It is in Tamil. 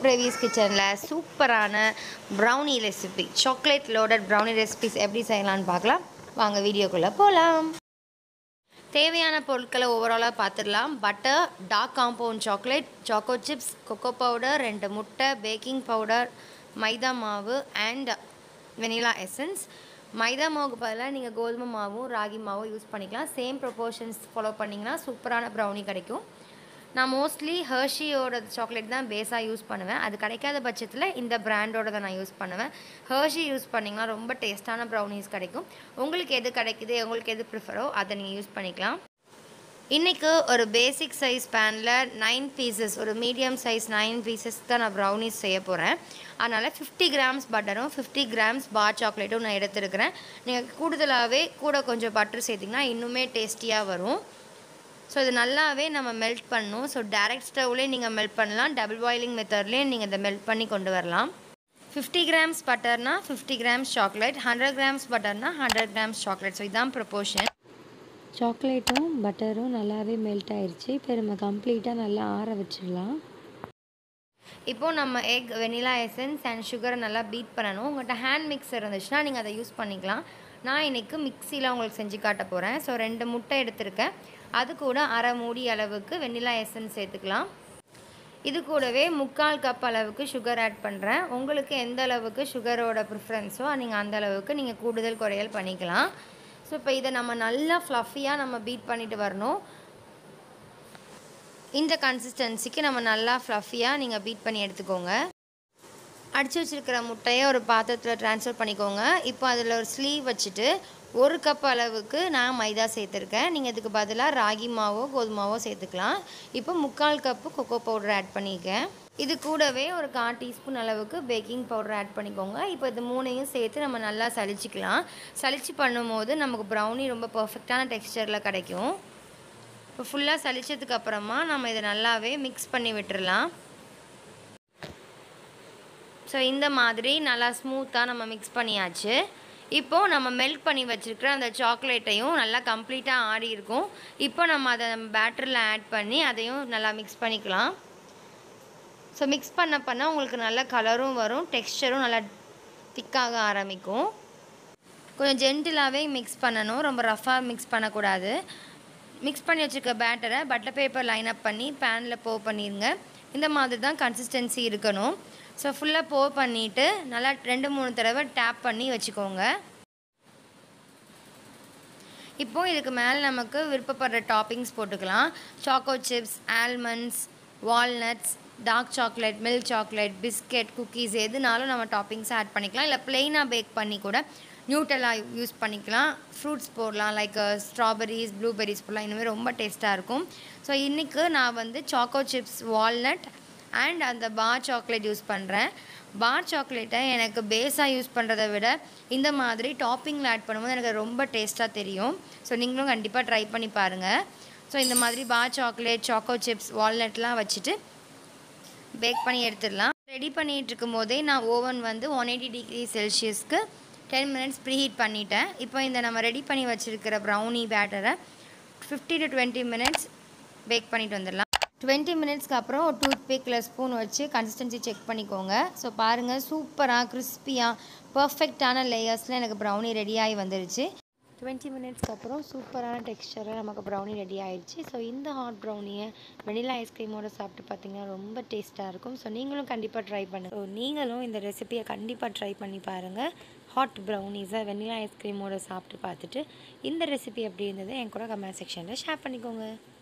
பிரேவிஸ் கிச்சனில் சூப்பரான brownie recipe chocolate loaded brownie recipes எப்படி செய்யலாம்னு பார்க்கலாம் வாங்க வீடியோக்குள்ளே போகலாம் தேவையான பொருட்களை ஓவராலாக பார்த்துடலாம் butter dark compound chocolate choco chips cocoa powder ரெண்டு முட்டை பேக்கிங் பவுடர் மைதா மாவு அண்ட் வெனிலா எசன்ஸ் மைதா மாவுக்கு பதிலாக நீங்கள் கோதுமை மாவும் ராகி மாவும் யூஸ் பண்ணிக்கலாம் சேம் ப்ரொபோர்ஷன்ஸ் ஃபாலோ பண்ணிங்கன்னா சூப்பரான ப்ரௌனி கிடைக்கும் நான் மோஸ்ட்லி ஹர்ஷியோட சாக்லேட் தான் பேஸாக யூஸ் பண்ணுவேன் அது கிடைக்காத பட்சத்தில் இந்த பிராண்டோட தான் நான் யூஸ் பண்ணுவேன் ஹர்ஷி யூஸ் பண்ணிங்கன்னா ரொம்ப டேஸ்ட்டான ப்ரௌனிஸ் கிடைக்கும் உங்களுக்கு எது கிடைக்குது உங்களுக்கு எது ப்ரிஃபரோ அதை நீங்கள் யூஸ் பண்ணிக்கலாம் இன்றைக்கு ஒரு பேசிக் சைஸ் பேனில் நைன் பீசஸ் ஒரு மீடியம் சைஸ் நைன் பீசஸ் தான் நான் ப்ரௌனிஸ் செய்ய போகிறேன் அதனால் ஃபிஃப்டி கிராம்ஸ் பட்டரும் ஃபிஃப்டி கிராம்ஸ் பார் சாக்லேட்டும் நான் எடுத்துருக்கிறேன் நீங்கள் கூடுதலாகவே கூட கொஞ்சம் பட்டர் சேர்த்திங்கன்னா இன்னுமே டேஸ்டியாக வரும் ஸோ இது நல்லாவே நம்ம மெல்ட் பண்ணணும் ஸோ டேரெக்ட் ஸ்டவ்லேயே நீங்கள் மெல்ட் பண்ணலாம் டபுள் பாயிலிங் மெத்தட்லேயும் நீங்கள் இதை மெல்ட் பண்ணி கொண்டு வரலாம் ஃபிஃப்டி கிராம்ஸ் பட்டர்னா fifty grams chocolate hundred grams பட்டர்னா ஹண்ட்ரட் கிராம்ஸ் சாக்லேட் ஸோ இதான் ப்ரொப்போர்ஷன் சாக்லேட்டும் பட்டரும் நல்லாவே மெல்ட் ஆயிடுச்சு இப்போ நம்ம கம்ப்ளீட்டாக நல்லா ஆற வச்சிடலாம் இப்போது நம்ம எக் வெனிலா எசன்ஸ் அண்ட் சுகரை நல்லா பீட் பண்ணணும் உங்கள்கிட்ட ஹேண்ட் மிக்சர் இருந்துச்சுன்னா நீங்கள் அதை யூஸ் பண்ணிக்கலாம் நான் இன்றைக்கி மிக்சியில் உங்களுக்கு செஞ்சு காட்ட போகிறேன் ஸோ ரெண்டு முட்டை எடுத்திருக்கேன் அது கூட அரை மூடி அளவுக்கு வெனிலா எசன்ஸ் சேர்த்துக்கலாம் இது கூடவே முக்கால் கப் அளவுக்கு சுகர் ஆட் பண்ணுறேன் உங்களுக்கு எந்த அளவுக்கு சுகரோட ப்ரிஃபரன்ஸோ நீங்கள் அந்த அளவுக்கு நீங்கள் கூடுதல் குறையல் பண்ணிக்கலாம் ஸோ இப்போ இதை நம்ம நல்லா ஃப்ளஃபியாக நம்ம பீட் பண்ணிட்டு வரணும் இந்த கன்சிஸ்டன்சிக்கு நம்ம நல்லா ஃப்ளஃபியாக நீங்கள் பீட் பண்ணி எடுத்துக்கோங்க அடித்து வச்சுருக்கிற முட்டையை ஒரு பாத்திரத்தில் ட்ரான்ஸ்ஃபர் பண்ணிக்கோங்க இப்போ அதில் ஒரு ஸ்லீவ் வச்சுட்டு ஒரு கப் அளவுக்கு நான் மைதா சேர்த்துருக்கேன் நீங்கள் இதுக்கு பதிலாக ராகி மாவோ கோதுமாவோ சேர்த்துக்கலாம் இப்போ முக்கால் கப்பு கொக்கோ பவுடர் ஆட் பண்ணியிருக்கேன் இது கூடவே ஒரு கால் டீஸ்பூன் அளவுக்கு பேக்கிங் பவுடர் ஆட் பண்ணிக்கோங்க இப்போ இது மூணையும் சேர்த்து நம்ம நல்லா சளிச்சிக்கலாம் சளிச்சு பண்ணும்போது நமக்கு ப்ரௌனி ரொம்ப பர்ஃபெக்டான டெக்ஸ்டரில் கிடைக்கும் இப்போ ஃபுல்லாக சளிச்சதுக்கு அப்புறமா நம்ம இதை நல்லாவே மிக்ஸ் பண்ணி விட்டுறலாம் ஸோ இந்த மாதிரி நல்லா ஸ்மூத்தாக நம்ம மிக்ஸ் பண்ணியாச்சு இப்போது நம்ம மெல்ட் பண்ணி வச்சுருக்கிற அந்த சாக்லேட்டையும் நல்லா கம்ப்ளீட்டாக ஆடி இருக்கும் இப்போ நம்ம அதை நம்ம பேட்டரில் ஆட் பண்ணி அதையும் நல்லா மிக்ஸ் பண்ணிக்கலாம் ஸோ மிக்ஸ் பண்ண பண்ண உங்களுக்கு நல்ல கலரும் வரும் டெக்ஸ்டரும் நல்லா திக்காக ஆரம்பிக்கும் கொஞ்சம் ஜென்டிலாகவே மிக்ஸ் பண்ணணும் ரொம்ப ரஃபாக மிக்ஸ் பண்ணக்கூடாது மிக்ஸ் பண்ணி வச்சுருக்க பேட்டரை பட்டர் பேப்பர் லைன் அப் பண்ணி பேனில் போ பண்ணிடுங்க இந்த மாதிரி தான் கன்சிஸ்டன்சி இருக்கணும் ஸோ ஃபுல்லாக போ பண்ணிவிட்டு நல்லா ரெண்டு மூணு தடவை டேப் பண்ணி வச்சுக்கோங்க இப்போது இதுக்கு மேலே நமக்கு விருப்பப்படுற டாப்பிங்ஸ் போட்டுக்கலாம் choco chips almonds walnuts dark chocolate milk chocolate biscuit cookies எதுனாலும் நம்ம டாப்பிங்ஸ் ஆட் பண்ணிக்கலாம் இல்லை ப்ளெயினாக பேக் பண்ணி கூட நியூட்டலா யூஸ் பண்ணிக்கலாம் ஃப்ரூட்ஸ் போடலாம் லைக் ஸ்ட்ராபெரிஸ் ப்ளூபெரிஸ் போடலாம் இனிமேல் ரொம்ப டேஸ்ட்டாக இருக்கும் ஸோ இன்றைக்கு நான் வந்து சாக்கோ சிப்ஸ் வால்நட் அண்ட் அந்த பார் சாக்லேட் யூஸ் பண்ணுறேன் பார் சாக்லேட்டை எனக்கு பேஸாக யூஸ் பண்ணுறதை விட இந்த மாதிரி டாப்பிங்கில் ஆட் பண்ணும்போது எனக்கு ரொம்ப டேஸ்ட்டாக தெரியும் ஸோ நீங்களும் கண்டிப்பாக ட்ரை பண்ணி பாருங்கள் ஸோ இந்த மாதிரி பார் சாக்லேட் சாக்கோ சிப்ஸ் வால்நட்லாம் வச்சுட்டு பேக் பண்ணி எடுத்துடலாம் ரெடி பண்ணிகிட்டு இருக்கும் போதே நான் ஓவன் வந்து ஒன் எயிட்டி டிகிரி செல்சியஸ்க்கு டென் மினிட்ஸ் ப்ரீஹீட் பண்ணிட்டேன் இப்போ இந்த நம்ம ரெடி பண்ணி வச்சுருக்கிற ப்ரௌனி பேட்டரை fifty to twenty minutes bake பண்ணிட்டு வந்துடலாம் டுவெண்ட்டி மினிட்ஸ்க்கு அப்புறம் ஒரு டூத் பிக்கில் ஸ்பூன் வச்சு கன்சிஸ்டன்சி செக் பண்ணிக்கோங்க ஸோ பாருங்கள் சூப்பராக கிறிஸ்பியாக பர்ஃபெக்டான லேயர்ஸில் எனக்கு ப்ரௌனி ரெடியாகி வந்துருச்சு டுவெண்ட்டி மினிட்ஸ்க்கு அப்புறம் சூப்பரான டெக்ஸ்டரில் நமக்கு ப்ரௌனி ரெடி ஆயிடுச்சு ஸோ இந்த ஹாட் ப்ரௌனியை வெனிலா ஐஸ்கிரீமோட சாப்பிட்டு பார்த்தீங்கன்னா ரொம்ப டேஸ்ட்டாக இருக்கும் ஸோ நீங்களும் கண்டிப்பாக ட்ரை பண்ணுங்கள் ஸோ நீங்களும் இந்த ரெசிபியை கண்டிப்பாக ட்ரை பண்ணி பாருங்கள் ஹாட் ப்ரௌனிஸை வெனிலா ஐஸ்கிரீமோட சாப்பிட்டு பார்த்துட்டு இந்த ரெசிபி எப்படி இருந்தது என் கூட கமெண்ட் செக்ஷனில் ஷேர் பண்ணிக்கோங்க